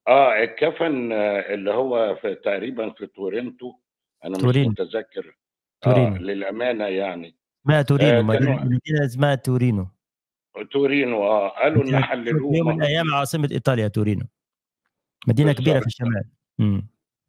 آه، الكفن آه، اللي هو في تقريبًا في تورنتو، أنا مش تورينو. متذكر آه، تورينو. للأمانة يعني. اسمها تورينو، آآ مدينة كانوا مدينة اسمها تورينو. تورينو آه، قالوا إن كانت في حللوه يوم من م الأيام عاصمة إيطاليا تورينو. مدينة كبيرة في بالضبط. الشمال. إمم.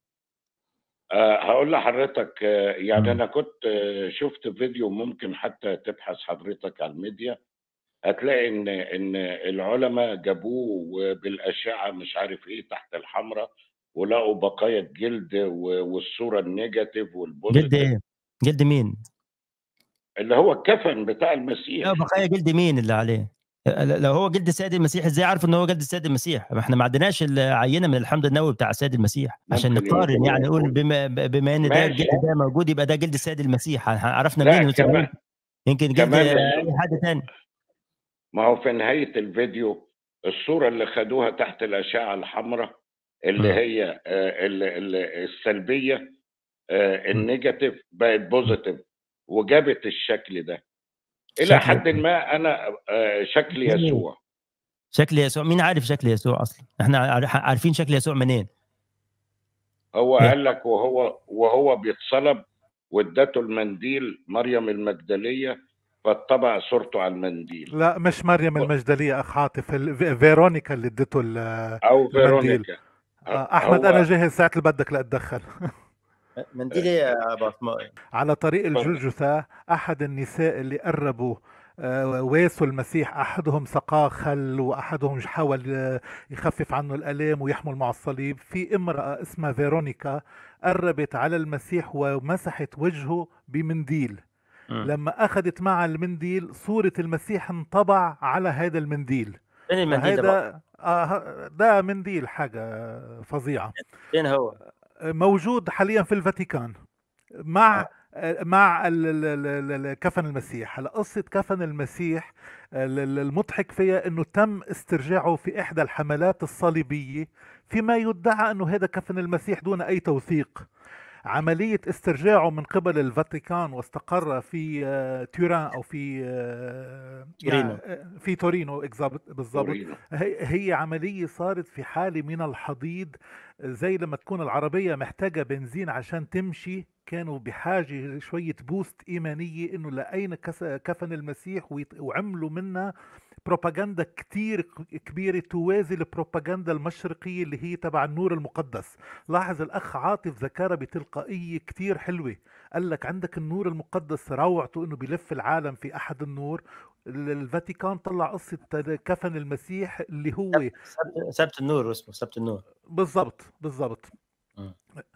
آآ هاقول لحضرتك يعني إمم. أنا كنت شُفت فيديو ممكن حتى تبحث حضرتك على الميديا، هتلاقي إن إن العُلما جابوه وبالأشعة مش عارف إيه تحت الحمرا، ولقوا بقايا الجلد و والصورة النيجاتيف جلد والpositive. إيه؟ جلد مين؟ اللي هو الكفن بتاع لا المسيح. بقايا جلد مين اللي عليه؟ أ ل لو هو جلد السيد المسيح إزاي عرفوا إن هو جلد السيد المسيح؟ ما إحنا ما عندناش العينة من الحمض النووي بتاع السيد المسيح، عشان ممكن نقارن يكونوا يعني نقول بما ب بما إن ده ماشي. الجلد ده موجود يبقى ده جلد السيد المسيح، ه عرفنا لأ منين إنه كمان يمكن جلد كمان أي الص حد تاني. ما هو في نهاية الفيديو الصورة اللي خدوها تحت الأشعة الحمرا اللي إمم. هي آآ ال ال السلبية آآ إمم. الnegative بقت positive وجابت الشكل ده. إلى شكل حدٍ ما أنا آآ شكل جميل. يسوع. شكل يسوع، مين عارف شكل يسوع أصلًا؟ إحنا عار عارفين شكل يسوع منين؟ هو إيه؟ قال لك وهو وهو بيتصلب وادّته المنديل مريم المجدلية، فاتّبع صورته على المنديل. لأ مش مريم و المجدلية أخ عاطف، ال ف فيرونيكا اللي ادّته ال أو المنديل. فيرونيكا. أ آه، أحمد أنا هو جاهز ساعة اللي بدك لأتدخّل. أ منديل إيه يا أبو عثمان؟ على طريق اتفضل. الجُلجُثة أحد النساء اللي قرّبوا آآ واسوا المسيح، أحدهم سقاه خَل وأحدهم ج حاول يخفف عنه الآلام ويحمل معه الصليب، في امرأة اسمها فيرونيكا قرّبت على المسيح ومسحت وجهه بمنديل، إمم. لمّا أخدت معها المنديل صورة المسيح انطبع على هذا المنديل، فين المنديل ده بقى؟ فهيدا آه ه ده منديل حاجة فظيعة. فين هو؟ موجود حاليًا في الفاتيكان مع آه. آآ مع ال ال ال ال ال كفن المسيح، هلأ قصة كفن المسيح ال ال المضحك فيها إنه تم استرجاعه في إحدى الحملات الصليبية، فيما يُدّعى إنه هذا كفن المسيح دون أي توثيق. عملية استرجاعه من قبل الفاتيكان واستقر في تيوران أو في تورينو. يع في تورينو إكزابت بالضبط، تورينو. هي هي عملية صارت في حالة من الحضيض، زي لمّا تكون العربية محتاجة بنزين عشان تمشي، كانوا بحاجة لشوية boost إيمانية إنه لقينا كس كفن المسيح ويت وعملوا منها بروباجندا كتير ك كبيرة توازي البروباجندا المشرقية اللي هي تبع النور المقدس. لاحظ الأخ عاطف ذكرها بتلقائية كتير حلوة، قال لك عندك النور المقدس روعته إنه بيلف العالم في أحد النور، ال الفاتيكان طلّع قصة تد كفن المسيح اللي هو سبت سبت سبت النور اسمه سبت النور. بالضبط، بالضبط. إمم.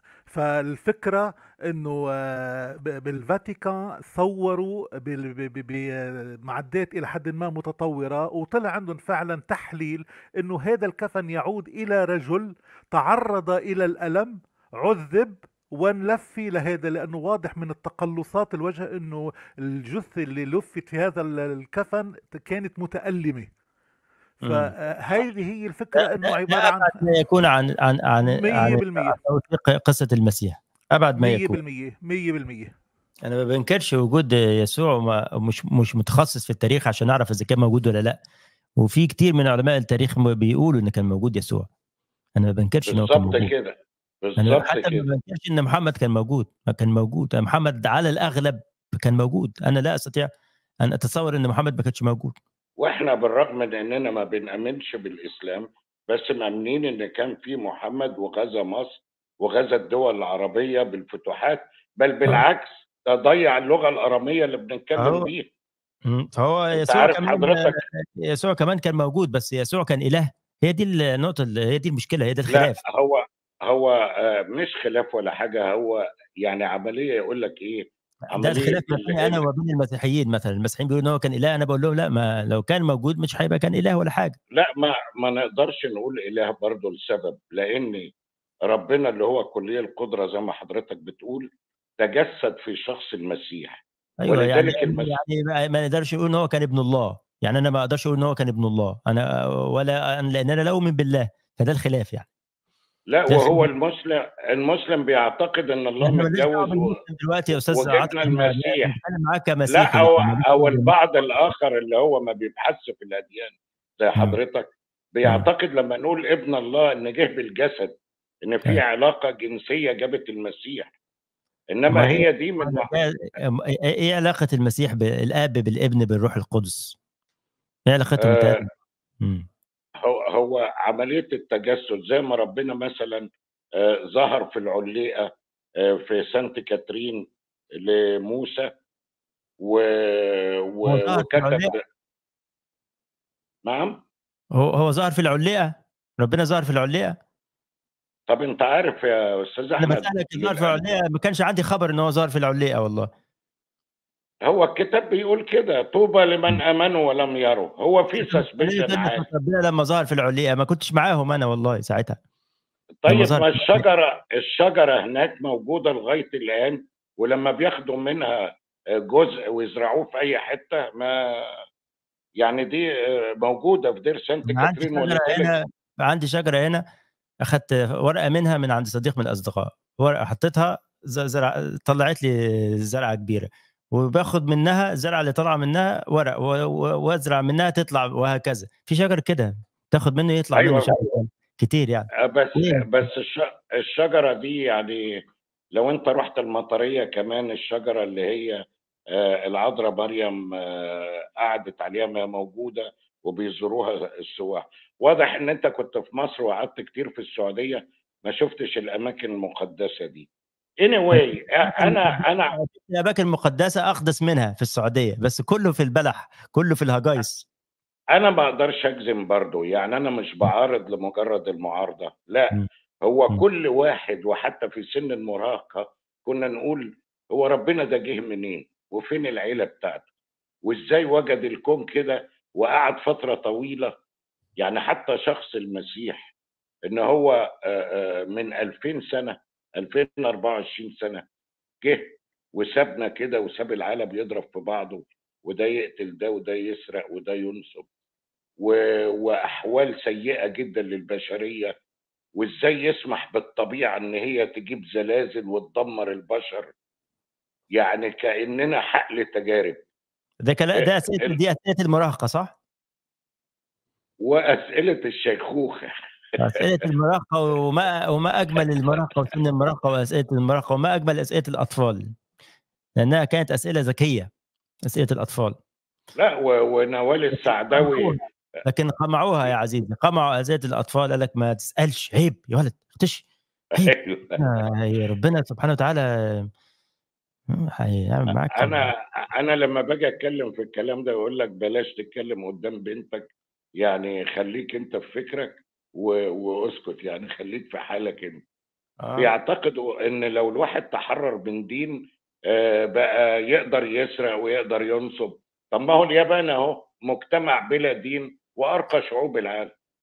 فالفكرة إنه ب بالفاتيكان صوّروا بال ب ب بمعدات إلى حدٍ ما متطورة، وطلع عندهم فعلًا تحليل إنه هذا الكفن يعود إلى رجل تعرّض إلى الألم، عُذِّب وانلفي لهذا لأنه واضح من التقلُّصات الوجه إنه الجثة اللي لُفِّت في هذا ال الكفن ت كانت متألمة. إمم. فهذه هي ده الفكرة ده إنه ده عبارة عن أبعد ما يكون عن عن عن عن 100% عن توثيق قصة المسيح، أبعد ما يكون. 100% 100% أنا ما بانكرش وجود يسوع وما مش مش متخصص في التاريخ عشان أعرف إذا كان موجود والّا لأ، وفي كتير من علماء التاريخ م بيقولوا إن كان موجود يسوع. أنا ما بانكرش إن هو كان بالضبط موجود. كده، أنا بالضبط حتى ما كده. بانكرش إن محمد كان موجود، ما كان موجود، محمد على الأغلب كان موجود، أنا لا أستطيع أن أتصوّر إن محمد ما كانش موجود. وإحنا بالرغم من إننا ما بنآمنش بالإسلام، بس مآمنين إن كان في محمد وغزا مصر وغزا الدول العربية بالفتوحات، بل آه. بالعكس ده ضيّع اللغة الأرامية اللي بنتكلم أهو بيها. إمم، فهو أنت يسوع عارف كمان حضرتك يسوع كمان كان موجود، بس يسوع كان إله، هي دي النقطة ال هي دي المشكلة، هي ده لأ الخلاف. هو هو آآ مش خلاف ولا حاجة، هو يعني عملية يقول لك إيه، ده عملية الخلاف ما ال بيني أنا ال وما بين المسيحيين مثلًا، المسيحيين بيقولوا إن هو كان إله، أنا باقول لهم لأ ما لو كان موجود مش هيبقى كان إله ولا حاجة. لأ ما ما نقدرش نقول إله برضه لسبب، لإن ربنا اللي هو كُلّي القدرة زي ما حضرتك بتقول، تجسّد في شخص المسيح، أيوه يعني ولذلك المس يعني ما ما نقدرش نقول إن هو كان ابن الله، يعني أنا ما أقدرش أقول إن هو كان ابن الله، أنا ولا لإن أنا لا أؤمن بالله، فده الخلاف يعني. لأ ده وهو الخلاف. المسلم المسلم بيعتقد إن الله إحنا ما لناش دعوة متجوّز و بالمسلم دلوقتي يا أستاذ وجبنا عاطف، أنا المسيح. باتكلم معاك لأ كمسيحي أو ما ليش أو دعوة بالمسلم. البعض الآخر اللي هو ما بيبحثش في الأديان زي إمم. حضرتك، بيعتقد لما نقول ابن الله ان جه بالجسد ان في أيوة. علاقه جنسيه جابت المسيح انما ما هي هي دي من ايه إيه علاقه المسيح بالاب بالابن بالروح القدس؟ ايه علاقتهم آه، التلاتة؟ مم. هو هو عمليه التجسد زي ما ربنا مثلا آه، ظهر في العليقه آه، في سانت كاترين لموسى و... و... هو ظهر في وكتب العليقة؟ نعم هو هو ظهر في العليقه؟ ربنا ظهر في العليقه؟ طب انت عارف يا استاذ انا احمد بسالك ظهر في للأ- العليقه ما كانش عندي خبر ان هو ظهر في العليقه والله هو الكتاب بيقول كده طوبى لمن امنوا ولم يروا هو في ليه سسبشن تقول عالي لك ربنا لما ظهر في العليقه ما كنتش معاهم انا والله ساعتها لما طيب ظهر ما في العليقة. الشجره الشجره هناك موجوده لغايه الان ولما بياخدوا منها جزء ويزرعوه في اي حته ما يعني دي موجوده في دير سانت انا عندي كاترين شجره ولذلك هنا عندي شجره هنا اخدت ورقه منها من عند صديق من الاصدقاء ورقه حطيتها ز- زرع طلعت لي زرعه كبيره وباخد منها الزرعه اللي طالعه منها ورق و- و- وازرع منها تطلع وهكذا في شجر كده تاخد منه يطلع أيوة. منه شجر تاني. كتير يعني بس ليه؟ بس الش- الشجره دي يعني لو انت رحت المطريه كمان الشجره اللي هي آه، العذراء مريم آه، قعدت عليها ما هي موجوده وبيزوروها السواح واضح ان انت كنت في مصر وقعدت كتير في السعوديه ما شفتش الاماكن المقدسه دي anyway انا انا الاماكن المقدسه اقدس منها في السعوديه بس كله في البلح كله في الهجايس انا ما اقدرش اجزم برضو يعني انا مش بعارض لمجرد المعارضه لا م. هو م. كل واحد وحتى في سن المراهقه كنا نقول هو ربنا ده جه منين وفين العيله بتاعته وازاي وجد الكون كده وقعد فتره طويله يعني حتى شخص المسيح ان هو آه، آه، من 2000 سنه 2024 سنه جه وسابنا كده وساب العالم يضرب في بعضه وده يقتل ده وده يسرق وده ينصب و... واحوال سيئه جدا للبشريه وازاي يسمح بالطبيعه ان هي تجيب زلازل وتدمر البشر يعني كاننا حقل تجارب ده كلام ده ال- اسئله ال- دي اسئله المراهقه صح؟ واسئله الشيخوخه اسئله المراهقه وما وما اجمل المراهقه وسن المراهقه واسئله المراهقه وما اجمل اسئله الاطفال لانها كانت اسئله ذكيه اسئله الاطفال لا و... ونوال السعداوي قمعوها. لكن قمعوها يا عزيزي قمعوا اسئله الاطفال قال لك ما تسالش عيب يا ولد اختش عيب أيوه. آه، هي ربنا سبحانه وتعالى هيعمل معاك انا انا لما باجي اتكلم في الكلام ده يقول لك بلاش تتكلم قدام بنتك يعني خليك انت في فكرك و... واسكت يعني خليك في حالك انت آه. بيعتقدوا ان لو الواحد تحرر من دين آه، بقى يقدر يسرق ويقدر ينصب طب ما هو اليابان اهو مجتمع بلا دين وارقى شعوب العالم